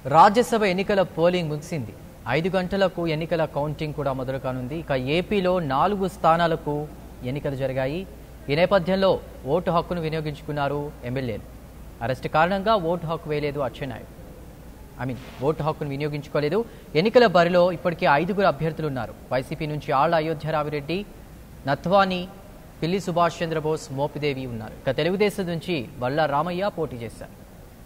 రాజ్యసభ ఎన్నికల పోలింగ్ ముగిసింది ఐదు గంటలకు ఎన్నికల కౌంటింగ్ కూడా మొదలు కానుంది ఇక ఏపీలో నాలుగు స్థానాలకు ఎన్నికలు జరిగాయి ఈ నేపథ్యంలో ఓటు హక్కును వినియోగించుకున్నారు ఎమ్మెల్యేలు అరెస్ట్ కారణంగా ఓటు హక్కు వేయలేదు అచ్చెన్నాయుడు ఐ మీన్ ఓటు హక్కును వినియోగించుకోలేదు ఎన్నికల బరిలో ఇప్పటికే ఐదుగురు అభ్యర్థులు ఉన్నారు వైసీపీ నుంచి ఆళ్ల అయోధ్యరామిరెడ్డి నత్వాని పిల్లి సుభాష్ చంద్రబోస్ మోపిదేవి ఉన్నారు ఇక తెలుగుదేశం నుంచి వల్ల రామయ్య పోటీ చేశారు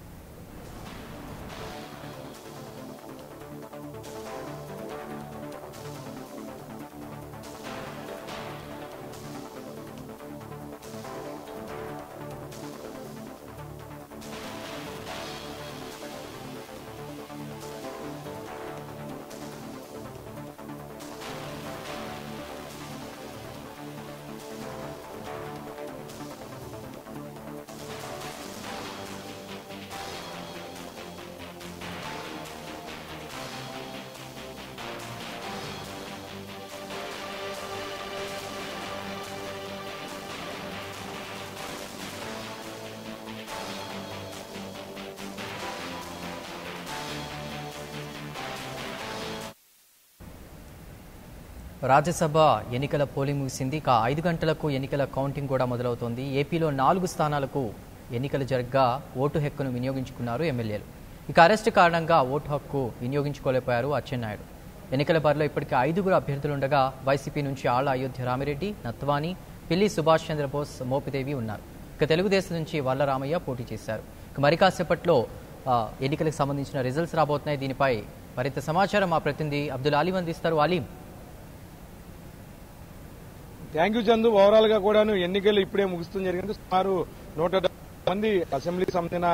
రాజ్యసభ ఎన్నికల పోలింగ్ ముగిసింది ఇక ఐదు గంటలకు ఎన్నికల కౌంటింగ్ కూడా మొదలవుతోంది ఏపీలో నాలుగు స్థానాలకు ఎన్నికలు జరగ్గా ఓటు హక్కును వినియోగించుకున్నారు ఎమ్మెల్యేలు ఇక అరెస్టు కారణంగా ఓటు హక్కు వినియోగించుకోలేకపోయారు అచ్చెన్నాయుడు ఎన్నికల బరిలో ఇప్పటికే ఐదుగురు అభ్యర్థులుండగా వైసీపీ నుంచి ఆళ్ల అయోధ్య రామిరెడ్డి నత్వాని పిల్లి సుభాష్ చంద్రబోస్ మోపిదేవి ఉన్నారు ఇక తెలుగుదేశం నుంచి వల్ల రామయ్య పోటీ చేశారు ఇక మరి కాసేపట్లో ఆ, ఎన్నికలకు సంబంధించిన రిజల్ట్స్ రాబోతున్నాయి దీనిపై మరింత సమాచారం మా ప్రతినిధి అబ్దుల్ అలీం అందిస్తారు Aleem thank you Chandu overall గా కూడాను ఎన్నికలు ఇప్పుడే ముగుస్తుంది జరిగింది సుమారు నూట డెబ్బై మంది అసెంబ్లీకి సంబంధించిన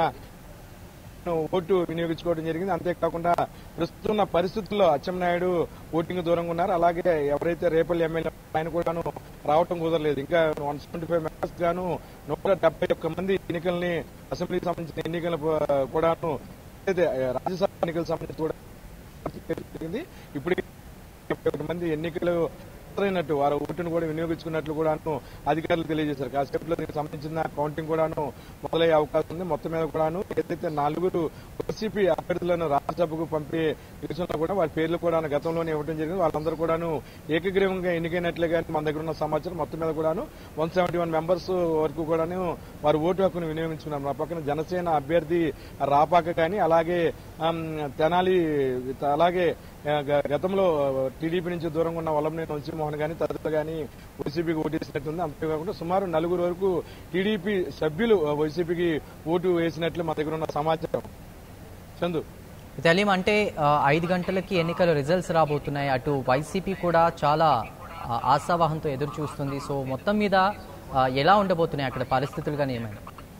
ఓటు వినియోగించుకోవడం జరిగింది అంతేకాకుండా ప్రస్తుతం ఉన్న పరిస్థితుల్లో అచ్చెన్నాయుడు ఓటింగ్ దూరంగా ఉన్నారు అలాగే ఎవరైతే రేపల్లి ఎమ్మెల్యే ఆయన కూడాను రావటం కుదరలేదు ఇంకా వన్ సెవెంటీ ఫైవ్ మెంబర్స్ గాను నూట డెబ్బై ఒక్క మంది ఎన్నికల్ని అసెంబ్లీకి సంబంధించిన ఎన్నికల కూడాను అయితే రాజ్యసభ ఎన్నికలకు సంబంధించి కూడా జరిగింది ఇప్పుడు ముప్పై ఒకటి మంది ఎన్నికలు అయినట్టు వారు ఓటును కూడా వినియోగించుకున్నట్లు కూడాను అధికారులు తెలియజేశారు కాసేపట్లో దీనికి సంబంధించిన కౌంటింగ్ కూడాను మొదలయ్యే అవకాశం ఉంది మొత్తం మీద కూడాను ఏదైతే నలుగురు వైసీపీ అభ్యర్థులను రాజ్యసభకు పంపే విషయంలో కూడా వారి పేర్లు కూడా గతంలోనే ఇవ్వడం జరిగింది వాళ్ళందరూ కూడాను ఏకగ్రీవంగా ఎన్నికైనట్లుగా మన దగ్గర ఉన్న సమాచారం మొత్తం మీద కూడాను వన్ సెవెంటీ వన్ మెంబర్స్ వరకు కూడాను వారు ఓటు హక్కును వినియోగించుకున్నారు మా పక్కన జనసేన అభ్యర్థి రాపాక కానీ అలాగే ఆమ్, తెనాలి అలాగే ఆ, గ- గతంలో టీడీపీ నుంచి దూరంగా ఉన్న వల్లభనేని వంశీమోహన్ గాని తదితరులు గాని వైసీపీకి ఓటేసినట్టుంది అంతేకాకుండా సుమారు నలుగురు వరకు టీడీపీ సభ్యులు ఆ, వైసీపీకి ఓటు వేసినట్లు మా దగ్గర ఉన్న సమాచారం చందు తెలీం అంటే ఆ, ఐదు గంటలకి ఎన్నికల రిజల్ట్స్ రాబోతున్నాయి అటు వైసీపీ కూడా చాలా ఆ, ఆశావాహంతో ఎదురు చూస్తుంది సో మొత్తం మీద ఆ, ఎలా ఉండబోతున్నాయి అక్కడ పరిస్థితులు కానీ ఏమైనా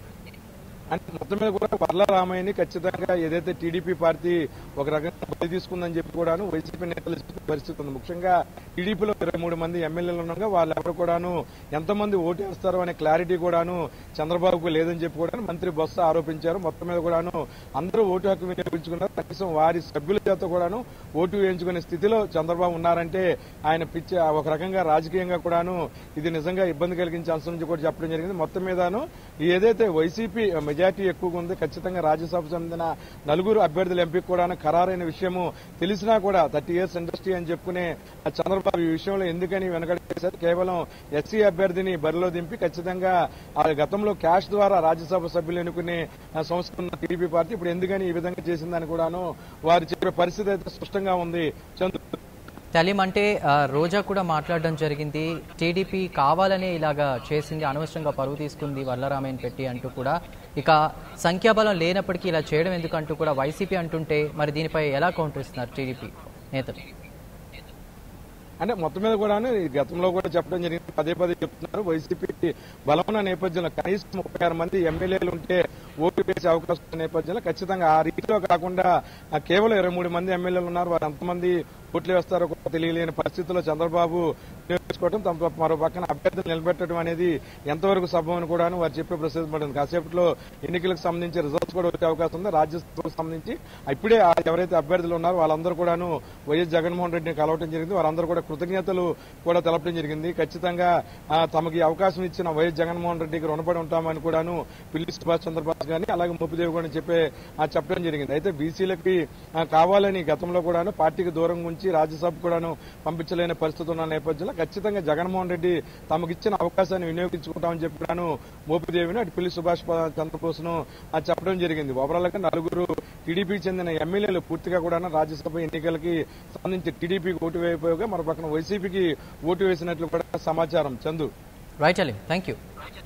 అంటే మొత్తం మీద కూడా వర్ల రామయ్యని ఖచ్చితంగా ఏదైతే టీడీపీ పార్టీ ఒక రకంగా బలి తీసుకుందని చెప్పి కూడాను వైసీపీ నేతలు చెప్పే పరిస్థితి ఉంది ముఖ్యంగా టీడీపీలో ఇరవై మూడు మంది ఎమ్మెల్యేలు ఉండగా వాళ్ళు ఎవరు కూడాను ఎంతమంది ఓటు వేస్తారో అనే క్లారిటీ కూడాను చంద్రబాబుకు లేదని చెప్పి కూడా మంత్రి బొత్స ఆరోపించారు మొత్తం మీద కూడాను అందరూ ఓటు హక్కు వినియోగించుకున్నారు కనీసం వారి సభ్యుల చేత కూడాను ఓటు వేయించుకునే స్థితిలో చంద్రబాబు ఉన్నారంటే ఆయన పిచ్చి ఒక రకంగా రాజకీయంగా కూడాను ఇది నిజంగా ఇబ్బంది కలిగించే అంశం నుంచి కూడా చెప్పడం జరిగింది మొత్తం మీదను ఏదైతే వైసీపీ మెజార్టీ ఎక్కువగా ఉంది ఖచ్చితంగా రాజ్యసభ చెందిన నలుగురు అభ్యర్థుల ఎంపిక కూడా ఖరారైన విషయము తెలిసినా కూడా థర్టీ ఇయర్స్ ఇండస్ట్రీ అని చెప్పుకునే ఆ చంద్రబాబు ఈ విషయంలో ఎందుకని వెనకడేశారు కేవలం ఎస్సీ అభ్యర్థిని బరిలో దింపి ఖచ్చితంగా ఆ గతంలో క్యాష్ ద్వారా రాజ్యసభ సభ్యులు ఎన్నుకునే ఆ సంస్థ ఉన్న టీడీపీ పార్టీ ఇప్పుడు ఎందుకని ఈ విధంగా చేసిందని కూడాను వారు చెప్పే పరిస్థితి అయితే స్పష్టంగా ఉంది చంద్ర తెలీం అంటే ఆ, రోజా కూడా మాట్లాడడం జరిగింది టీడీపీ కావాలనే ఇలాగా చేసింది అనవసరంగా పరువు తీసుకుంది వల్లరామయ్యని పెట్టి అంటూ కూడా ఇక సంఖ్యాబలం లేనప్పటికీ ఇలా చేయడం ఎందుకంటూ కూడా వైసీపీ అంటుంటే మరి దీనిపై ఎలా కౌంటర్ ఇస్తున్నారు టీడీపీ నేతలు అంటే మొత్తం మీద కూడాను ఈ గతంలో కూడా చెప్పడం జరిగింది పదే పదే చెప్తున్నారు వైసీపీ బలమైన నేపథ్యంలో కనీసం ముప్పై ఆరు మంది ఎమ్మెల్యేలు ఉంటే ఓటు వేసే అవకాశం ఉన్న నేపథ్యంలో ఖచ్చితంగా ఆ రీతిలో కాకుండా ఆ కేవలం ఇరవై మూడు మంది ఎమ్మెల్యేలు ఉన్నారు వారు ఎంతమంది ఓట్లు వేస్తారో కూడా తెలియలేని పరిస్థితుల్లో చంద్రబాబు నియోజకవర్గం తమ మరో పక్కన అభ్యర్థులు నిలబెట్టడం అనేది ఎంతవరకు సభమని కూడాను వారు చెప్పే ప్రసిద్ధి పడింది కాసేపట్లో ఎన్నికలకు సంబంధించి రిజల్ట్స్ కూడా వచ్చే అవకాశం ఉంది రాజ్యసభకు సంబంధించి ఇప్పుడే ఆ ఎవరైతే అభ్యర్థులు ఉన్నారో వాళ్ళందరూ కూడాను వైఎస్ జగన్మోహన్ రెడ్డిని కలవటం జరిగింది వారందరూ కూడా కృతజ్ఞతలు కూడా తెలపడం జరిగింది ఖచ్చితంగా ఆ, తమకి అవకాశం ఇచ్చిన వైఎస్ జగన్మోహన్ రెడ్డికి రుణపడి ఉంటామని కూడాను పిల్లి సుభాష్ చంద్రబాబు కానీ అలాగే మోపిదేవి కూడా చెప్పే ఆ, చెప్పడం జరిగింది అయితే బీసీలకి ఆ, కావాలని గతంలో కూడాను పార్టీకి దూరం ఉంచి రాజ్యసభ కూడాను పంపించలేని పరిస్థితి ఉన్న నేపథ్యంలో ఖచ్చితంగా జగన్మోహన్ రెడ్డి తమకు ఇచ్చిన అవకాశాన్ని వినియోగించుకుంటామని చెప్పి కూడాను మోపిదేవిని అటు పిల్లి సుభాష్ ప- చంద్రబోస్ను ఆ, చెప్పడం జరిగింది ఓవరాల్ గా నలుగురు టీడీపీకి చెందిన ఎమ్మెల్యేలు పూర్తిగా కూడా రాజ్యసభ ఎన్నికలకి సంబంధించి టీడీపీకి ఓటు వేయపోగా మరో పక్కన వైసీపీకి ఓటు వేసినట్లు కూడా సమాచారం Chandu right Ali thank you